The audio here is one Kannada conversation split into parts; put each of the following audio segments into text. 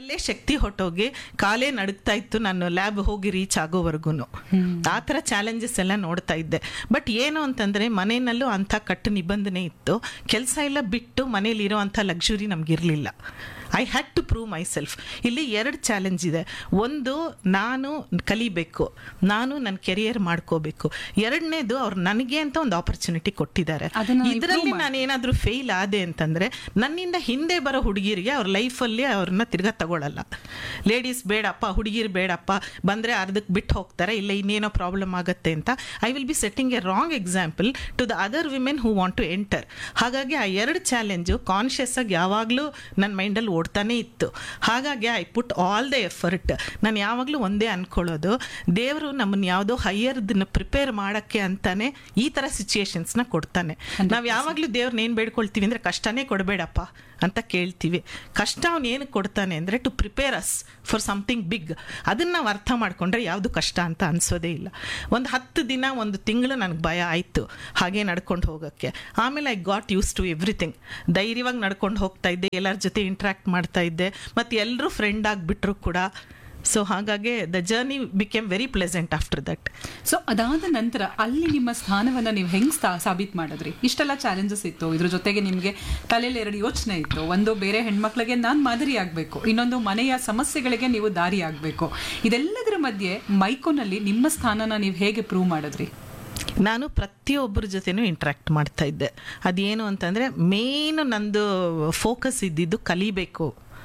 ಅಲ್ಲೇ ಶಕ್ತಿ ಹೊಟ್ಟೋಗಿ ಕಾಲೇ ನಡುಗ್ತಾ ಇತ್ತು ನಾನು ಲ್ಯಾಬ್ ಹೋಗಿ ರೀಚ್ ಆಗೋವರೆಗೂ ಆ ಥರ ಚಾಲೆಂಜಸ್ ಎಲ್ಲ ನೋಡ್ತಾ ಇದ್ದೆ ಬಟ್ ಏನು ಅಂತಂದರೆ ಮನೆಯಲ್ಲೂ ಅಂಥ ಕಟ್ಟು ನಿಬಂಧನೆ ಇತ್ತು ಕೆಲಸ ಎಲ್ಲ ಬಿಟ್ಟು ಮನೇಲಿ ಇರೋವಂಥ ಲಕ್ಸುರಿ ನಮಗಿರಲಿಲ್ಲ I had to prove myself ಇಲ್ಲಿ ಎರಡು ಚಾಲೆಂಜ್ ಇದೆ ಒಂದು ನಾನು ಕಲಿಬೇಕು ನಾನು ನನ್ನ ಕೆರಿಯರ್ ಮಾಡ್ಕೋಬೇಕು ಎರಡನೇದು ಅವ್ರು ನನಗೆ ಅಂತ ಒಂದು ಆಪರ್ಚುನಿಟಿ ಕೊಟ್ಟಿದ್ದಾರೆ ಅದನ್ನ ಇದರಲ್ಲಿ ನಾನು ಏನಾದರೂ ಫೇಲ್ ಆದೆ ಅಂತಂದರೆ ನನ್ನಿಂದ ಹಿಂದೆ ಬರೋ ಹುಡುಗಿರಿಗೆ ಅವ್ರ ಲೈಫಲ್ಲಿ ಅವ್ರನ್ನ ತಿರ್ಗಾ ತಗೊಳ್ಳಲ್ಲ ಲೇಡೀಸ್ ಬೇಡಪ್ಪ ಹುಡುಗಿರು ಬೇಡಪ್ಪ ಬಂದರೆ ಅರ್ಧಕ್ಕೆ ಬಿಟ್ಟು ಹೋಗ್ತಾರೆ ಇಲ್ಲ ಇನ್ನೇನೋ ಪ್ರಾಬ್ಲಮ್ ಆಗುತ್ತೆ ಅಂತ I will be setting a wrong example to the other women who want to enter ಹಾಗಾಗಿ ಆ ಎರಡು ಚಾಲೆಂಜು ಕಾನ್ಷಿಯಸ್ ಆಗಿ ಯಾವಾಗಲೂ ನನ್ನ ಮೈಂಡಲ್ಲಿ ಓಡ್ತಾನೆ ಇತ್ತು ಹಾಗಾಗಿ I put all the effort ನಾನು ಯಾವಾಗಲೂ ಒಂದೇ ಅನ್ಕೊಳ್ಳೋದು ದೇವರು ನಮ್ಮನ್ನು ಯಾವುದೋ ಹೈಯರ್ದನ್ನ ಪ್ರಿಪೇರ್ ಮಾಡೋಕ್ಕೆ ಅಂತಾನೆ ಈ ಥರ ಸಿಚುಯೇಷನ್ಸ್ನ ಕೊಡ್ತಾನೆ ನಾವು ಯಾವಾಗಲೂ ದೇವ್ರನ್ನ ಏನು ಬೇಡ್ಕೊಳ್ತೀವಿ ಅಂದರೆ ಕಷ್ಟನೇ ಕೊಡಬೇಡಪ್ಪ ಅಂತ ಕೇಳ್ತೀವಿ ಕಷ್ಟ ಅವನು ಏನು ಕೊಡ್ತಾನೆ ಅಂದರೆ to prepare us for something big ಅದನ್ನು ನಾವು ಅರ್ಥ ಮಾಡ್ಕೊಂಡ್ರೆ ಯಾವುದು ಕಷ್ಟ ಅಂತ ಅನಿಸೋದೇ ಇಲ್ಲ ಒಂದು ಹತ್ತು ದಿನ ಒಂದು ತಿಂಗಳು ನನಗೆ ಭಯ ಆಯಿತು ಹಾಗೆ ನಡ್ಕೊಂಡು ಹೋಗೋಕ್ಕೆ ಆಮೇಲೆ I got use to everything ಧೈರ್ಯವಾಗಿ ನಡ್ಕೊಂಡು ಹೋಗ್ತಾ ಇದ್ದೆ ಎಲ್ಲರ ಜೊತೆ ಇಂಟ್ರ್ಯಾಕ್ಟ್ ಮಾಡ್ತಾ ಇದ್ದೆ ಮತ್ತು ಎಲ್ಲರೂ ಫ್ರೆಂಡ್ ಆಗಿಬಿಟ್ರು ಕೂಡ ಸೊ ಹಾಗಾಗಿ the journey became very pleasant after that so ಅದಾದ ನಂತರ ಅಲ್ಲಿ ನಿಮ್ಮ ಸ್ಥಾನವನ್ನ ನೀವು ಹೆಂಗ್ ಸ್ಥಾ ಸಾಬೀತ್ ಮಾಡಿದ್ರಿ ಇಷ್ಟೆಲ್ಲ ಚಾಲೆಂಜಸ್ ಇತ್ತು ಇದ್ರ ಜೊತೆಗೆ ನಿಮಗೆ ತಲೆಯಲ್ಲಿ ಎರಡು ಯೋಚನೆ ಇತ್ತು ಒಂದು ಬೇರೆ ಹೆಣ್ಮಕ್ಳಿಗೆ ನಾನು ಮಾದರಿ ಆಗಬೇಕು ಇನ್ನೊಂದು ಮನೆಯ ಸಮಸ್ಯೆಗಳಿಗೆ ನೀವು ದಾರಿ ಆಗಬೇಕು ಇದೆಲ್ಲದರ ಮಧ್ಯೆ ಮೈಕೋನಲ್ಲಿ ನಿಮ್ಮ ಸ್ಥಾನನ ನೀವು ಹೇಗೆ ಪ್ರೂವ್ ಮಾಡಿದ್ರಿ ನಾನು ಪ್ರತಿಯೊಬ್ಬರ ಜೊತೆನೂ ಇಂಟ್ರ್ಯಾಕ್ಟ್ ಮಾಡ್ತಾ ಇದ್ದೆ ಅದೇನು ಅಂತಂದರೆ ಮೇಯ್ನು ನಂದು ಫೋಕಸ್ ಇದ್ದಿದ್ದು ಕಲಿಬೇಕು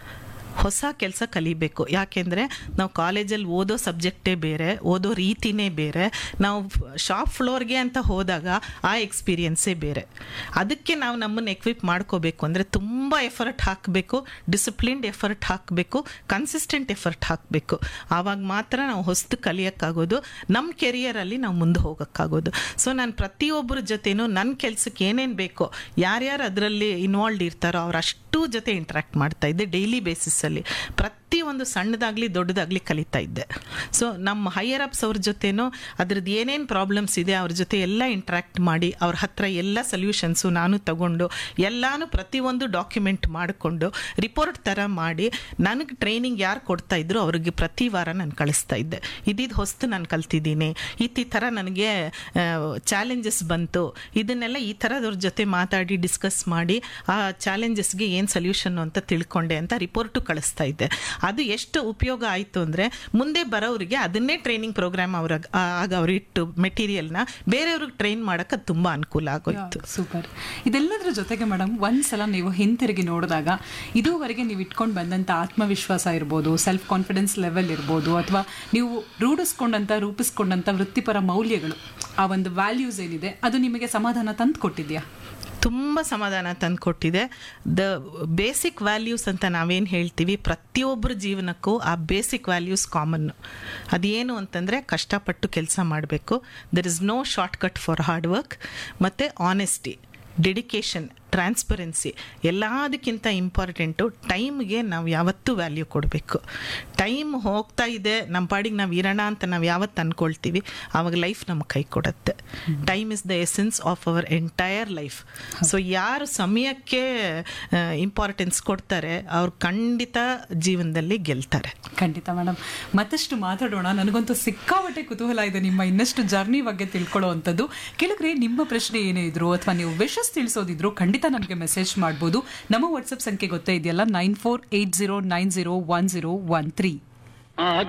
ಹೊಸ ಕೆಲಸ ಕಲಿಬೇಕು ಯಾಕೆಂದರೆ ನಾವು ಕಾಲೇಜಲ್ಲಿ ಓದೋ ಸಬ್ಜೆಕ್ಟೇ ಬೇರೆ ಓದೋ ರೀತಿನೇ ಬೇರೆ ನಾವು ಶಾಪ್ ಫ್ಲೋರ್ಗೆ ಅಂತ ಹೋದಾಗ ಆ ಎಕ್ಸ್ಪೀರಿಯನ್ಸೇ ಬೇರೆ ಅದಕ್ಕೆ ನಾವು ನಮ್ಮನ್ನು ಎಕ್ವಿಪ್ ಮಾಡ್ಕೋಬೇಕು ಅಂದರೆ ತುಂಬ ಎಫರ್ಟ್ ಹಾಕಬೇಕು ಡಿಸಿಪ್ಲಿನ್ಡ್ ಎಫರ್ಟ್ ಹಾಕಬೇಕು ಕನ್ಸಿಸ್ಟೆಂಟ್ ಎಫರ್ಟ್ ಹಾಕಬೇಕು ಆವಾಗ ಮಾತ್ರ ನಾವು ಹೊಸ್ತು ಕಲಿಯೋಕ್ಕಾಗೋದು ನಮ್ಮ ಕೆರಿಯರಲ್ಲಿ ನಾವು ಮುಂದೆ ಹೋಗೋಕ್ಕಾಗೋದು ಸೊ ನಾನು ಪ್ರತಿಯೊಬ್ಬರ ಜೊತೆನೂ ನನ್ನ ಕೆಲಸಕ್ಕೆ ಏನೇನು ಬೇಕೋ ಯಾರ್ಯಾರು ಅದರಲ್ಲಿ ಇನ್ವಾಲ್ವ್ ಇರ್ತಾರೋ ಅವ್ರು ಅಷ್ಟು ಜೊತೆ ಇಂಟ್ರ್ಯಾಕ್ಟ್ ಮಾಡ್ತಾ ಇದ್ದೆ ಡೈಲಿ ಬೇಸಿಸಲ್ಲಿ ಪ್ರತಿಯೊಂದು ಸಣ್ಣದಾಗಲಿ ದೊಡ್ಡದಾಗಲಿ ಕಲಿತಾ ಇದ್ದೆ ಸೊ ನಮ್ಮ ಹೈಯರ್ ಅಪ್ಸ್ ಅವ್ರ ಜೊತೆನೂ ಅದ್ರದ್ದು ಏನೇನು ಪ್ರಾಬ್ಲಮ್ಸ್ ಇದೆ ಅವ್ರ ಜೊತೆ ಎಲ್ಲ ಇಂಟ್ರ್ಯಾಕ್ಟ್ ಮಾಡಿ ಅವ್ರ ಹತ್ರ ಎಲ್ಲ ಸೊಲ್ಯೂಷನ್ಸು ನಾನು ತಗೊಂಡು ಎಲ್ಲಾನು ಪ್ರತಿಯೊಂದು ಡಾಕ್ಯುಮೆಂಟ್ ಮಾಡಿಕೊಂಡು ರಿಪೋರ್ಟ್ ಥರ ಮಾಡಿ ನನಗೆ ಟ್ರೈನಿಂಗ್ ಯಾರು ಕೊಡ್ತಾ ಇದ್ರು ಅವ್ರಿಗೆ ಪ್ರತಿ ವಾರ ನಾನು ಕಳಿಸ್ತಾ ಇದ್ದೆ ಇದಿದ್ದು ಹೊಸ್ತು ನಾನು ಕಲ್ತಿದ್ದೀನಿ ಈ ಥರ ನನಗೆ ಚಾಲೆಂಜಸ್ ಬಂತು ಇದನ್ನೆಲ್ಲ ಈ ಥರದವ್ರ ಜೊತೆ ಮಾತಾಡಿ ಡಿಸ್ಕಸ್ ಮಾಡಿ ಆ ಚಾಲೆಂಜಸ್ಗೆ ಏನು ಸೊಲ್ಯೂಷನ್ ಅಂತ ತಿಳ್ಕೊಂಡೆ ಅಂತ ರಿಪೋರ್ಟು ಕಳಿಸ್ತಾ ಇದ್ದೆ ಅದು ಎಷ್ಟು ಉಪಯೋಗ ಆಯಿತು ಅಂದರೆ ಮುಂದೆ ಬರೋರಿಗೆ ಅದನ್ನೇ ಟ್ರೈನಿಂಗ್ ಪ್ರೋಗ್ರಾಮ್ ಅವ್ರ ಆಗ ಅವ್ರು ಇಟ್ಟು ಮೆಟೀರಿಯಲ್ನ ಬೇರೆಯವ್ರಿಗೆ ಟ್ರೈನ್ ಮಾಡೋಕ್ಕೆ ತುಂಬ ಅನುಕೂಲ ಆಗೋಯ್ತು ಸೂಪರ್ ಇದೆಲ್ಲದರ ಜೊತೆಗೆ ಮೇಡಮ್ ಒಂದ್ಸಲ ನೀವು ಹಿಂತಿರುಗಿ ನೋಡಿದಾಗ ಇದುವರೆಗೆ ನೀವು ಇಟ್ಕೊಂಡು ಬಂದಂಥ ಆತ್ಮವಿಶ್ವಾಸ ಇರ್ಬೋದು ಸೆಲ್ಫ್ ಕಾನ್ಫಿಡೆನ್ಸ್ ಲೆವೆಲ್ ಇರ್ಬೋದು ಅಥವಾ ನೀವು ರೂಢಿಸ್ಕೊಂಡಂಥ ರೂಪಿಸ್ಕೊಂಡಂಥ ವೃತ್ತಿಪರ ಮೌಲ್ಯಗಳು ಆ ಒಂದು ವ್ಯಾಲ್ಯೂಸ್ ಏನಿದೆ ಅದು ನಿಮಗೆ ಸಮಾಧಾನ ತಂದು ಕೊಟ್ಟಿದ್ಯಾ ತುಂಬ ಸಮಾಧಾನ ತಂದುಕೊಟ್ಟಿದೆ ದ ಬೇಸಿಕ್ ವ್ಯಾಲ್ಯೂಸ್ ಅಂತ ನಾವೇನು ಹೇಳ್ತೀವಿ ಪ್ರತಿಯೊಬ್ಬರ ಜೀವನಕ್ಕೂ ಆ ಬೇಸಿಕ್ ವ್ಯಾಲ್ಯೂಸ್ ಕಾಮನ್ನು ಅದೇನು ಅಂತಂದರೆ ಕಷ್ಟಪಟ್ಟು ಕೆಲಸ ಮಾಡಬೇಕು there is no shortcut for hard work ಮತ್ತು ಆನೆಸ್ಟಿ ಡೆಡಿಕೇಶನ್ ಟ್ರಾನ್ಸ್ಪರೆನ್ಸಿ ಎಲ್ಲದಕ್ಕಿಂತ ಇಂಪಾರ್ಟೆಂಟು ಟೈಮ್ಗೆ ನಾವು ಯಾವತ್ತೂ ವ್ಯಾಲ್ಯೂ ಕೊಡಬೇಕು ಟೈಮ್ ಹೋಗ್ತಾ ಇದೆ ನಮ್ಮ ಪಾಡಿಗೆ ನಾವು ಇರೋಣ ಅಂತ ನಾವು ಯಾವತ್ತು ಅಂದ್ಕೊಳ್ತೀವಿ ಆವಾಗ ಲೈಫ್ ನಮಗೆ ಕೈ ಕೊಡುತ್ತೆ time is the essence of our entire life so ಯಾರು ಸಮಯಕ್ಕೆ ಇಂಪಾರ್ಟೆನ್ಸ್ ಕೊಡ್ತಾರೆ ಅವ್ರು ಖಂಡಿತ ಜೀವನದಲ್ಲಿ ಗೆಲ್ತಾರೆ ಖಂಡಿತ ಮೇಡಮ್ ಮತ್ತಷ್ಟು ಮಾತಾಡೋಣ ನನಗಂತೂ ಸಿಕ್ಕಾಪಟ್ಟೆ ಕುತೂಹಲ ಇದೆ ನಿಮ್ಮ ಇನ್ನಷ್ಟು ಜರ್ನಿ ಬಗ್ಗೆ ತಿಳ್ಕೊಳ್ಳೋ ಅಂಥದ್ದು ಕೆಳಗ್ರೆ ನಿಮ್ಮ ಪ್ರಶ್ನೆ ಏನೇ ಇದ್ರು ಅಥವಾ ನೀವು ವಿಶಸ್ ತಿಳಿಸೋದಿದ್ರು ಖಂಡಿತ ನಮಗೆ ಮೆಸೇಜ್ ಮಾಡ್ಬೋದು ನಮ್ಮ ವಾಟ್ಸಪ್ ಸಂಖ್ಯೆ ಗೊತ್ತೇ ಇದೆಯಲ್ಲ nine four eight zero nine zero one zero one three